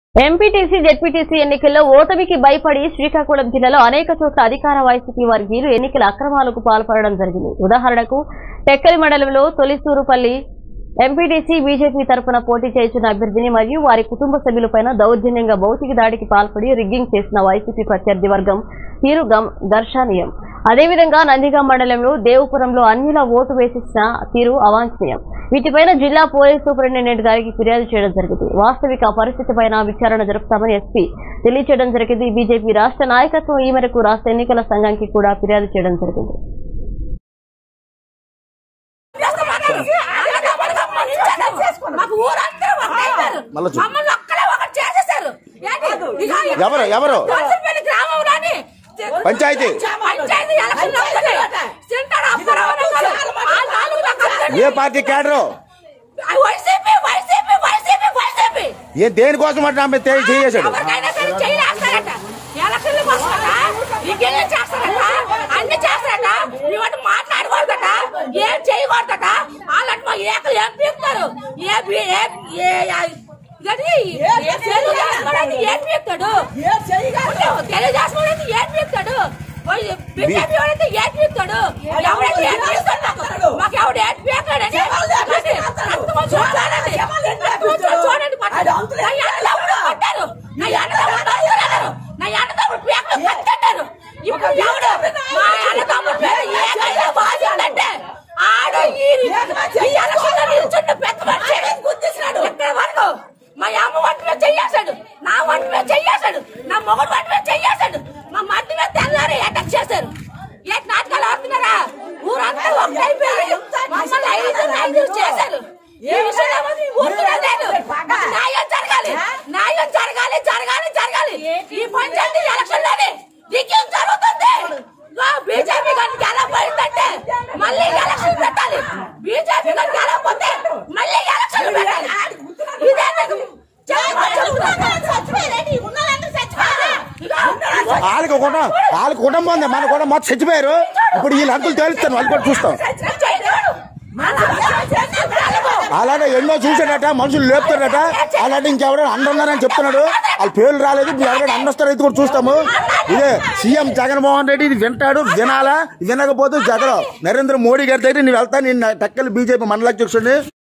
MPTC ZPTC ఎన్నికల్లో ఓటమికి భయపడి శ్రీకాకుళం జిల్లాలో అనేక చోట్ల అధికార వైసీపీ వర్గీయులు ఎన్నికల అక్రమాలకు పాల్పడడం జరిగింది ఉదాహరణకు టెక్కలి మండలంలో తొలిసూరుపల్లి ఎంపీటీసీ బీజేపీ తరఫున పోటీ చేస్తున్న అభ్యర్థిని మరియు వారి కుటుంబ సభ్యులపైన దౌర్జన్యంగా భౌతిక దాడికి పాల్పడి రిగ్గింగ్ చేసిన వైసీపీ ప్రత్యర్థి వర్గం తీరు గం- దర్శనీయం అదేవిధంగా నందిగాం మండలంలో దేవపురంలో అన్యుల ఓటు వేసిన తీరు అవాంఛనీయం వీటిపైన జిల్లా పోలీస్ సూపరింటెండెంట్ గారికి ఫిర్యాదు చేయడం జరిగింది వాస్తవిక పరిస్థితిపైన విచారణ జరుపుతామని ఎస్పీ తెలియచేయడం జరిగింది బీజేపీ రాష్ట్ర నాయకత్వం ఈ మేరకు రాష్ట్ర ఎన్నికల సంఘానికి కూడా ఫిర్యాదు చేయడం జరిగింది మాకు ఊరందరూ ఒకటైపోయారు. మళ్ళా చూ. మమ్మల్ని ఒక్కడే ఒకటి చేసేశారు. ఏంటి? ఇక ఇక ఎవరు? ఎవరు? దోసరిపల్లి గ్రామంలోని పంచాయతీ. పంచాయతీ ఎలక్షన్ వస్తుంది. సింటాడు అప్పారావు అనే వాళ్ళు. ఆ నాలుగు రకాలు ఏ పార్టీ క్యాడరు వైసీపీ వైసీపీ వైసీపీ వైసీపీ ఏ దేనికోసం అంటే ఆమె తే- చేసేసాడు ఎవరికైనా సరే చేయాలంటారట ఎలక్షన్లు వస్తారట ఇంకేం చేస్తారట అన్ని చేస్తారట ఇవన్నీ మాట్లాడకూడదట ఏం చేయకూడదట అలాంటి మా ఏకలు ఏం పీకుతారు ఏ బి- ఏ- ఏ- ఇదది ఏ తెలుగుదేశం ఏం పీకుతాడు తెలుగుదేశం ఏం పీకుతాడు బీజేపీ వాడైతే ఏం పీకుతాడు ఎవరైతే ఏం పీకుతాడు మాకు? మాకు ఎవడు ఏం పీకాడని రక్తమో చూడాలని రక్తమో చూడండి పట్టారు నా అన్నదమ్ముడు పట్టారు నా అన్నదమ్ముడు దొరుకుతున్నారు నా అన్నదమ్ముడు పేకలు కట్టేటారు ఇప్పుడు ఎవడు మా అన్నదమ్ముడు పేరు ఏకైనా బాధ్యుడంటే ఆడు ఈ ఈ ఎలక్షన్లో నిల్చున్న పెద్ద మనిషి గుర్తిస్తున్నాడు ఇక్కడ వరకు మా అమ్మ వంట మీద చెయ్యేశాడు నా వంట మీద చెయ్యేశాడు నా మొగుడు వంట మీద చెయ్యేశాడు మా మట్టి మీద తెల్లారి అటాక్ చేశారు ఏ నాటకాలు ఆడుతున్నారా ఊరంతా ఒకటైపోయారు మమ్మల్ని ఐదు ఐదు చేశారు ఈ విషయంలో ఊరుకునే లేదు మాకు న్యాయం జరగాలి న్యాయం జరగాలి జరగాలి జరగాలి ఈ పంచాయతీ ఎలక్షన్ లోనే దిగ్యం జరుగుతుంది బీజేపీ కానీ గెలవబోయిందంటే మళ్ళీ ఎలక్షన్ పెట్టాలి బీజేపీ కానీ గెలవకపోతే మళ్ళీ ఎలక్షన్ పెట్టాలి ఇదే నాకు వాళ్ళకి కుటుంబం వాళ్ళకి కుటుంబం ఉంది మన కూడా మొత్తం చచ్చిపోయారు ఇప్పుడు వీళ్ళు హక్కులు తేలుస్తాను వాళ్ళు కూడా చూస్తాం అలానే ఎన్నో చూసాడట మనుషులు లేపుతాడట అలాంటి ఇంకెవరైనా అండున్నారని చెప్తున్నాడు వాళ్ళ పేర్లు రాలేదు ఇప్పుడు ఎవరైనా అండొస్తారో ఇది కూడా చూస్తాము ఇదే సీఎం జగన్మోహన్ రెడ్డి ఇది వింటాడు వినాలా వినకపోతే జగన్ నరేంద్ర మోడీ గారి దగ్గర నేను వెళ్తా నేను టక్కలు బీజేపీ మండలాధ్యక్షుడిని